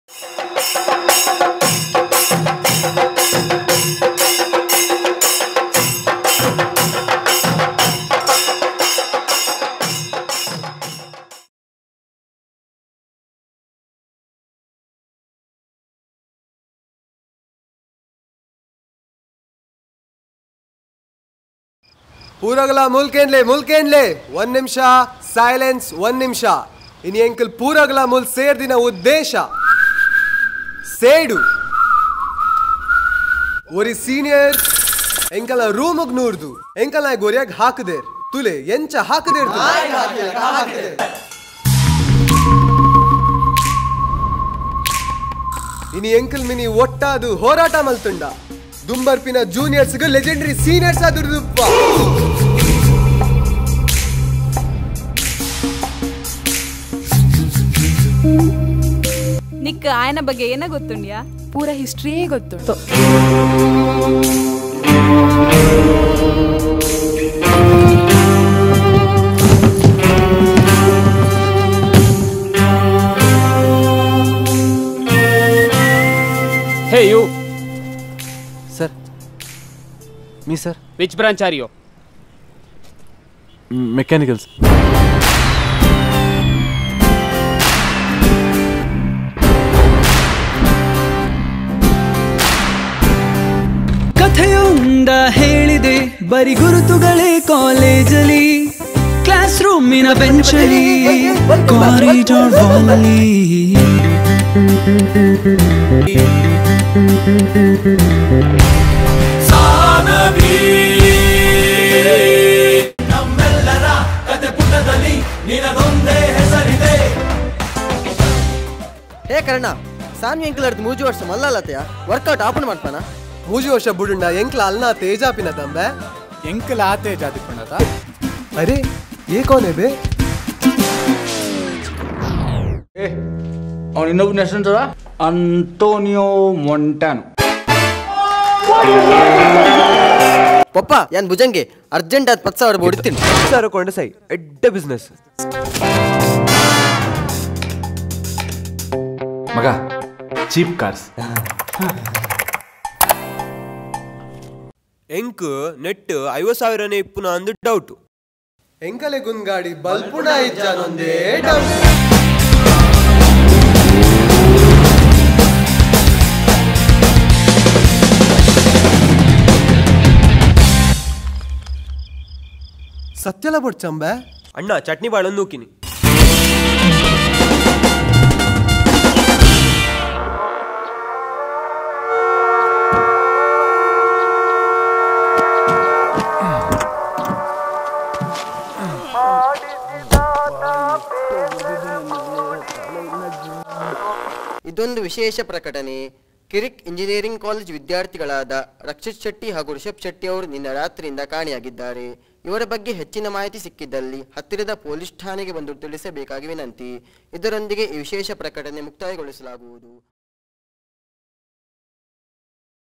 ಪೂರಗಲ ಮುಲ್ಕೇನ್ಲೆ ಮುಲ್ಕೇನ್ಲೆ ಒಂದ್ ನಿಮಿಷ ಸೈಲೆನ್ಸ್ ಒಂದ್ ನಿಮಿಷ ಇನಿ ಎಂಕಲ್ ಪೂರಗಲ ಮುಲ್ ಸೇರ್ದಿನ ಉದ್ದೇಶ ಸೇಡು ಒರಿ ಸೀನಿಯರ್ ಎಂಕಲ ರೂಮಗ್ ನೂರ್ದು ಎಂಕಲ್ ನಾಯ್ ಗೊರಿಯಾಗ್ ಹಾಕದೇರ್ ತುಲೆ ಎಂಚ ಹಾಕದೇರ್ ಇನಿ ಎಂಕಲ್ ಮಿನಿ ಒಟ್ಟಾದು ಹೋರಾಟ ಮಲ್ತುಂಡ ದುಂಬರ್ಪಿನ ಜೂನಿಯರ್ಸ್ಗೆ ಲೆಜೆಂಡರಿ ಸೀನಿಯರ್ಸ್ ಆದುರ್ದುಪ್ಪ ನಿಕ್ ಆಯನ ಬಗ್ಗೆ ಏನ ಗೊತ್ತುಂಡ್ಯಾ ಪೂರ ಹಿಸ್ಟ್ರಿಯೇ ಗೊತ್ತುಂಟು Hey, you. Sir. Me, sir. Which branch are you? Mechanicals. ಕಥೆಯೊಂದ ಹೇಳಿದೆ ಬರಿ ಗುರುತುಗಳೇ ಕಾಲೇಜಲ್ಲಿ ಕ್ಲಾಸ್ ರೂಮಿನ ಬೆಂಚಲ್ಲಿ ಕಾರಿಡಾರ್ ವಾಲಲ್ಲಿ ಹೇ ಕರ್ಣ ಸಾನ್ವಿ ಅಂಕಲ್ ಅರ್ಧ ಮೂಜು ವರ್ಷ ಮಲ್ಲಲ್ಲತೆಯ ವರ್ಕೌಟ್ ಆಪನ್ ಮಾಡ್ತಾನ ಮೂಜಿ ವರ್ಷ ಬುಡುಂಡ ಎಂಕ್ಲ ಅಲ್ನ ತೇಜಾಪಿನ ತಂಬೆ ಎಂಕಲ ಆತೆ ಜಾತಿ ಪುಣತ ಅರೆ ಏಕೋನೆ ಬೇ ಅವನು ಇನ್ನೊಬ್ಬನ ಹೆಸರು ಅಂತೋನಿಯೋ ಮೊಂಟ್ಯಾನೋ ಪಪ್ಪ ಯಾನ್ ಭುಜಂಗೆ ಅರ್ಜೆಂಟ್ ಆದ್ ಪತ್ತು ಸಾವಿರ ಹೊಡಿತೀನಿ ಸರ್ ಕೊಂಡ ಸೈ ಎಡ್ಡ ಬಿಸ್ನೆಸ್ ಮಗ ಚೀಪ್ ಕಾರ್ಸ್ ಎಂಕ್ ನೆಟ್ ಐವತ್ ಸಾವಿರನೇ ಇಪ್ಪುನ ಅಂದು ಡೌಟ್ ಎಂಕಲೆ ಗುನ್ಗಾಡಿ ಬಲ್ಪುಣ ಇಜ್ಜಾನೊಂದೇ ಡೌಟ್ ಸತ್ಯಲ ಬೊಡ್ಚಂಬೆ ಅಣ್ಣ ಚಟ್ನಿ ಬಾಳನ್ನು ನೂಕಿನಿ ಇದೊಂದು ವಿಶೇಷ ಪ್ರಕಟಣೆ ಕಿರಿಕ್ ಇಂಜಿನಿಯರಿಂಗ್ ಕಾಲೇಜ್ ವಿದ್ಯಾರ್ಥಿಗಳಾದ ರಕ್ಷಿತ್ ಶೆಟ್ಟಿ ಹಾಗೂ ರಿಷಬ್ ಶೆಟ್ಟಿ ಅವರು ನಿನ್ನೆ ರಾತ್ರಿಯಿಂದ ಕಾಣೆಯಾಗಿದ್ದಾರೆ ಇವರ ಬಗ್ಗೆ ಹೆಚ್ಚಿನ ಮಾಹಿತಿ ಸಿಕ್ಕಿದ್ದಲ್ಲಿ ಹತ್ತಿರದ ಪೊಲೀಸ್ ಠಾಣೆಗೆ ಬಂದು ತಿಳಿಸಬೇಕಾಗಿ ವಿನಂತಿ ಇದರೊಂದಿಗೆ ಈ ವಿಶೇಷ ಪ್ರಕಟಣೆ ಮುಕ್ತಾಯಗೊಳಿಸಲಾಗುವುದು